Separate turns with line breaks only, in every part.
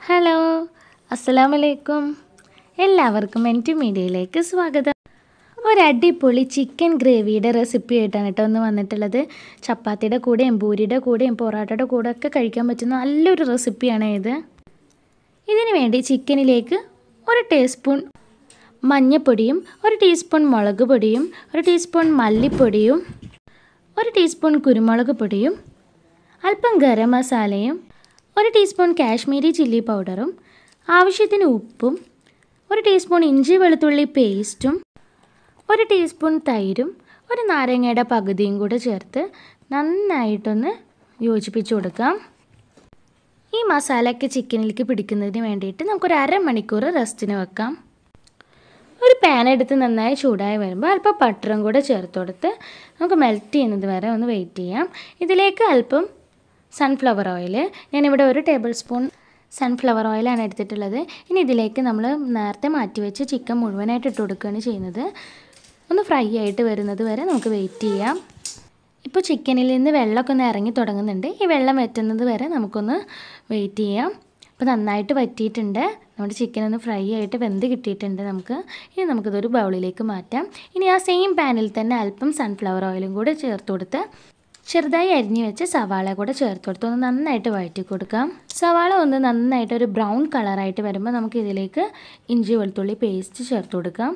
hello അസ്സലാമു അലൈക്കും എല്ലാവർക്കും എൻ ടി മീഡിയയിലേക്ക് സ്വാഗതം ഒരടിപൊളി ചിക്കൻ ഗ്രേവിയുടെ റെസിപ്പി ആയിട്ടാണ് കേട്ടോ ഒന്ന് വന്നിട്ടുള്ളത് ചപ്പാത്തിയുടെ കൂടെയും പൂരിയുടെ കൂടെയും പൊറോട്ടയുടെ കൂടെ ഒക്കെ കഴിക്കാൻ പറ്റുന്ന നല്ലൊരു റെസിപ്പിയാണ് ഇത് ഇതിന് വേണ്ടി ചിക്കനിലേക്ക് ഒരു ടീസ്പൂൺ മഞ്ഞൾപ്പൊടിയും ഒരു ടീസ്പൂൺ മുളക് പൊടിയും ഒരു ടീസ്പൂൺ മല്ലിപ്പൊടിയും ഒരു ടീസ്പൂൺ കുരുമുളക് പൊടിയും അല്പം ഗരം മസാലയും ഒരു ടീസ്പൂൺ കാശ്മീരി ചില്ലി പൗഡറും ആവശ്യത്തിന് ഉപ്പും ഒരു ടീസ്പൂൺ ഇഞ്ചി വെളുത്തുള്ളി പേസ്റ്റും ഒരു ടീസ്പൂൺ തൈരും ഒരു നാരങ്ങയുടെ പകുതിയും കൂടെ ചേർത്ത് നന്നായിട്ടൊന്ന് യോജിപ്പിച്ച് കൊടുക്കാം ഈ മസാലയൊക്കെ ചിക്കനിലേക്ക് പിടിക്കുന്നതിന് വേണ്ടിയിട്ട് നമുക്കൊരു അരമണിക്കൂർ റെസ്റ്റിന് വെക്കാം ഒരു പാൻ എടുത്ത് നന്നായി ചൂടായി വരുമ്പോൾ അല്പം ബട്ടറും കൂടെ ചേർത്ത് കൊടുത്ത് നമുക്ക് മെൽറ്റ് ചെയ്യുന്നത് വരെ ഒന്ന് വെയിറ്റ് ചെയ്യാം ഇതിലേക്ക് അല്പം സൺഫ്ലവർ ഓയിൽ ഞാനിവിടെ ഒരു ടേബിൾ സ്പൂൺ സൺഫ്ലവർ ഓയിലാണ് എടുത്തിട്ടുള്ളത് ഇനി ഇതിലേക്ക് നമ്മൾ നേരത്തെ മാറ്റി വെച്ച് ചിക്കൻ മുഴുവനായിട്ട് ഇട്ട് കൊടുക്കുകയാണ് ചെയ്യുന്നത് ഒന്ന് ഫ്രൈ ആയിട്ട് വരുന്നത് വരെ നമുക്ക് വെയിറ്റ് ചെയ്യാം ഇപ്പോൾ ചിക്കനിൽ നിന്ന് വെള്ളമൊക്കെ ഒന്ന് ഇറങ്ങി തുടങ്ങുന്നുണ്ട് ഈ വെള്ളം വറ്റുന്നത് വരെ നമുക്കൊന്ന് വെയിറ്റ് ചെയ്യാം അപ്പോൾ നന്നായിട്ട് വറ്റിയിട്ടുണ്ട് നമ്മുടെ ചിക്കൻ ഒന്ന് ഫ്രൈ ആയിട്ട് വെന്ത് കിട്ടിയിട്ടുണ്ട് നമുക്ക് ഇനി നമുക്കിതൊരു ബൗളിലേക്ക് മാറ്റാം ഇനി ആ സെയിം പാനിൽ തന്നെ അല്പം സൺഫ്ലവർ ഓയിലും കൂടെ ചേർത്ത് കൊടുത്ത് ചെറുതായി അരിഞ്ഞു വെച്ച് സവാള കൂടെ ചേർത്ത് കൊടുത്ത് ഒന്ന് നന്നായിട്ട് വഴറ്റി കൊടുക്കാം സവാള ഒന്ന് നന്നായിട്ട് ഒരു ബ്രൗൺ കളറായിട്ട് വരുമ്പോൾ നമുക്ക് ഇതിലേക്ക് ഇഞ്ചി വെളുത്തുള്ളി പേസ്റ്റ് ചേർത്ത് കൊടുക്കാം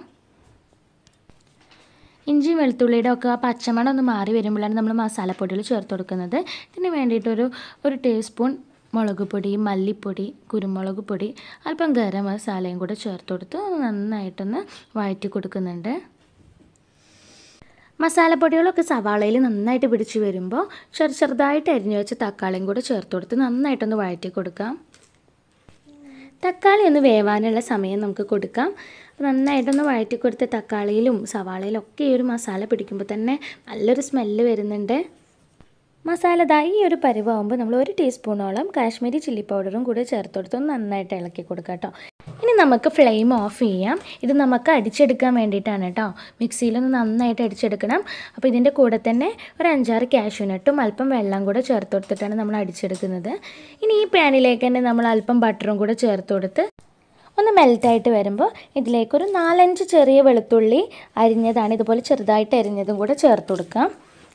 ഇഞ്ചി വെളുത്തുള്ളിയുടെ ഒക്കെ ആ പച്ചമണം ഒന്ന് മാറി വരുമ്പോഴാണ് നമ്മൾ മസാലപ്പൊടികൾ ചേർത്ത് കൊടുക്കുന്നത് ഇതിന് വേണ്ടിയിട്ടൊരു ഒരു ടീസ്പൂൺ മുളക് പൊടി മല്ലിപ്പൊടി കുരുമുളക് പൊടി അല്പം ഗരം മസാലയും കൂടെ ചേർത്ത് കൊടുത്ത് നന്നായിട്ടൊന്ന് വഴറ്റി കൊടുക്കുന്നുണ്ട് മസാലപ്പൊടികളൊക്കെ സവാളയിൽ നന്നായിട്ട് പിടിച്ച് വരുമ്പോൾ ചെറു ചെറുതായിട്ട് അരിഞ്ഞു വെച്ച തക്കാളിയും കൂടെ ചേർത്ത് കൊടുത്ത് നന്നായിട്ടൊന്ന് വഴറ്റി കൊടുക്കാം തക്കാളി ഒന്ന് വേവാനുള്ള സമയം നമുക്ക് കൊടുക്കാം നന്നായിട്ടൊന്ന് വഴറ്റി കൊടുത്ത് തക്കാളിയിലും സവാളയിലും ഒക്കെ ഈ ഒരു മസാല പിടിക്കുമ്പോൾ തന്നെ നല്ലൊരു സ്മെല്ല് വരുന്നുണ്ട് മസാല ദാ ഈ ഒരു പരിവാകുമ്പോൾ നമ്മൾ ഒരു ടീസ്പൂണോളം കാശ്മീരി ചില്ലി പൗഡറും കൂടെ ചേർത്ത് കൊടുത്ത് ഒന്ന് നന്നായിട്ട് ഇളക്കി കൊടുക്കുക കേട്ടോ ഇനി നമുക്ക് ഫ്ലെയിം ഓഫ് ചെയ്യാം ഇത് നമുക്ക് അടിച്ചെടുക്കാൻ വേണ്ടിയിട്ടാണ് കേട്ടോ മിക്സിയിലൊന്ന് നന്നായിട്ട് അടിച്ചെടുക്കണം അപ്പോൾ ഇതിൻ്റെ കൂടെ തന്നെ ഒരു അഞ്ചാറ് കാഷ്യൂനട്ടും അല്പം വെള്ളം കൂടെ ചേർത്ത് കൊടുത്തിട്ടാണ് നമ്മൾ അടിച്ചെടുക്കുന്നത് ഇനി ഈ പാനിലേക്ക് തന്നെ നമ്മൾ അല്പം ബട്ടറും കൂടെ ചേർത്ത് കൊടുത്ത് ഒന്ന് മെൽറ്റായിട്ട് വരുമ്പോൾ ഇതിലേക്കൊരു നാലഞ്ച് ചെറിയ വെളുത്തുള്ളി അരിഞ്ഞതാണ് ഇതുപോലെ ചെറുതായിട്ട് അരിഞ്ഞതും കൂടെ ചേർത്ത് കൊടുക്കാം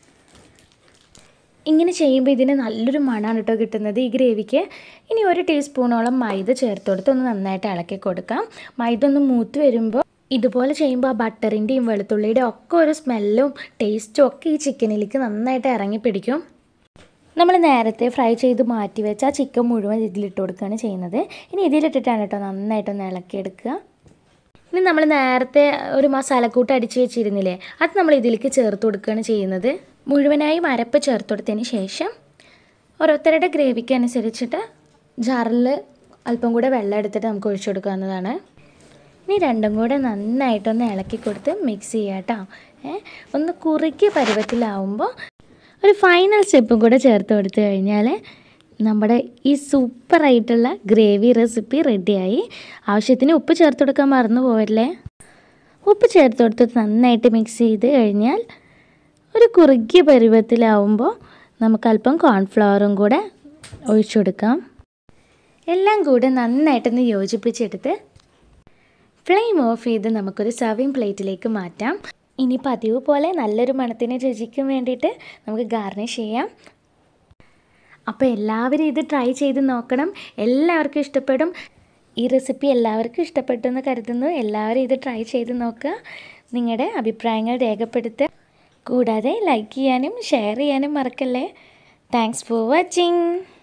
ഇങ്ങനെ ചെയ്യുമ്പോൾ ഇതിന് നല്ലൊരു മണമാണ് കേട്ടോ കിട്ടുന്നത് ഈ ഗ്രേവിക്ക് ഇനി ഒരു ടീസ്പൂണോളം മൈദ ചേർത്ത് കൊടുത്ത് ഒന്ന് നന്നായിട്ട് ഇളക്കി കൊടുക്കാം മൈദ ഒന്ന് മൂത്ത് വരുമ്പോൾ ഇതുപോലെ ചെയ്യുമ്പോൾ ആ ബട്ടറിൻ്റെയും വെളുത്തുള്ളിയുടെ ഒക്കെ ഒരു സ്മെല്ലും ടേസ്റ്റും ഒക്കെ ഈ ചിക്കനിലേക്ക് നന്നായിട്ട് ഇറങ്ങി പിടിക്കും നമ്മൾ നേരത്തെ ഫ്രൈ ചെയ്ത് മാറ്റി വെച്ച ആ ചിക്കൻ മുഴുവൻ ഇതിലിട്ട് കൊടുക്കുകയാണ് ചെയ്യുന്നത് ഇനി ഇതിലിട്ടിട്ടാണ് കേട്ടോ നന്നായിട്ടൊന്ന് ഇളക്കിയെടുക്കുക ഇനി നമ്മൾ നേരത്തെ ഒരു മസാലക്കൂട്ട് അടിച്ച് വെച്ചിരുന്നില്ലേ അത് നമ്മൾ ഇതിലേക്ക് ചേർത്ത് കൊടുക്കുകയാണ് ചെയ്യുന്നത് മുഴുവനായും അരപ്പ് ചേർത്ത് കൊടുത്തതിന് ശേഷം ഓരോരുത്തരുടെ ഗ്രേവിക്ക് അനുസരിച്ചിട്ട് ജാറിൽ അല്പം കൂടെ വെള്ളം എടുത്തിട്ട് നമുക്ക് ഒഴിച്ചു കൊടുക്കാവുന്നതാണ് ഇനി രണ്ടും കൂടെ നന്നായിട്ടൊന്ന് ഇളക്കി കൊടുത്ത് മിക്സ് ചെയ്യാം കേട്ടോ ഏ ഒന്ന് കുറുക്കിയ പരുവത്തിലാവുമ്പോൾ ഒരു ഫൈനൽ സ്റ്റെപ്പും കൂടെ ചേർത്ത് കൊടുത്തു കഴിഞ്ഞാൽ നമ്മുടെ ഈ സൂപ്പറായിട്ടുള്ള ഗ്രേവി റെസിപ്പി റെഡിയായി ആവശ്യത്തിന് ഉപ്പ് ചേർത്ത് കൊടുക്കാൻ മറന്നു പോവല്ലേ ഉപ്പ് ചേർത്ത് കൊടുത്തിട്ട് നന്നായിട്ട് മിക്സ് ചെയ്ത് കഴിഞ്ഞാൽ ഒരു കുറുകിയ പരുവത്തിലാവുമ്പോൾ നമുക്ക് അല്പം കോൺഫ്ലവറും കൂടെ ഒഴിച്ചു കൊടുക്കാം എല്ലാം കൂടെ നന്നായിട്ടൊന്ന് യോജിപ്പിച്ചെടുത്ത് ഫ്ലെയിം ഓഫ് ചെയ്ത് നമുക്കൊരു സർവിങ് പ്ലേറ്റിലേക്ക് മാറ്റാം ഇനി പതിവ് പോലെ നല്ലൊരു മണത്തിന് രുചിക്കും വേണ്ടിയിട്ട് നമുക്ക് ഗാർണിഷ് ചെയ്യാം അപ്പോൾ എല്ലാവരും ഇത് ട്രൈ ചെയ്ത് നോക്കണം എല്ലാവർക്കും ഇഷ്ടപ്പെടും ഈ റെസിപ്പി എല്ലാവർക്കും ഇഷ്ടപ്പെട്ടു എന്ന് കരുതുന്നു എല്ലാവരും ഇത് ട്രൈ ചെയ്ത് നോക്കുക നിങ്ങളുടെ അഭിപ്രായങ്ങൾ രേഖപ്പെടുത്തുക കൂടാതെ ലൈക്ക് ചെയ്യാനും ഷെയർ ചെയ്യാനും മറക്കല്ലേ താങ്ക്സ് ഫോർ വാച്ചിങ്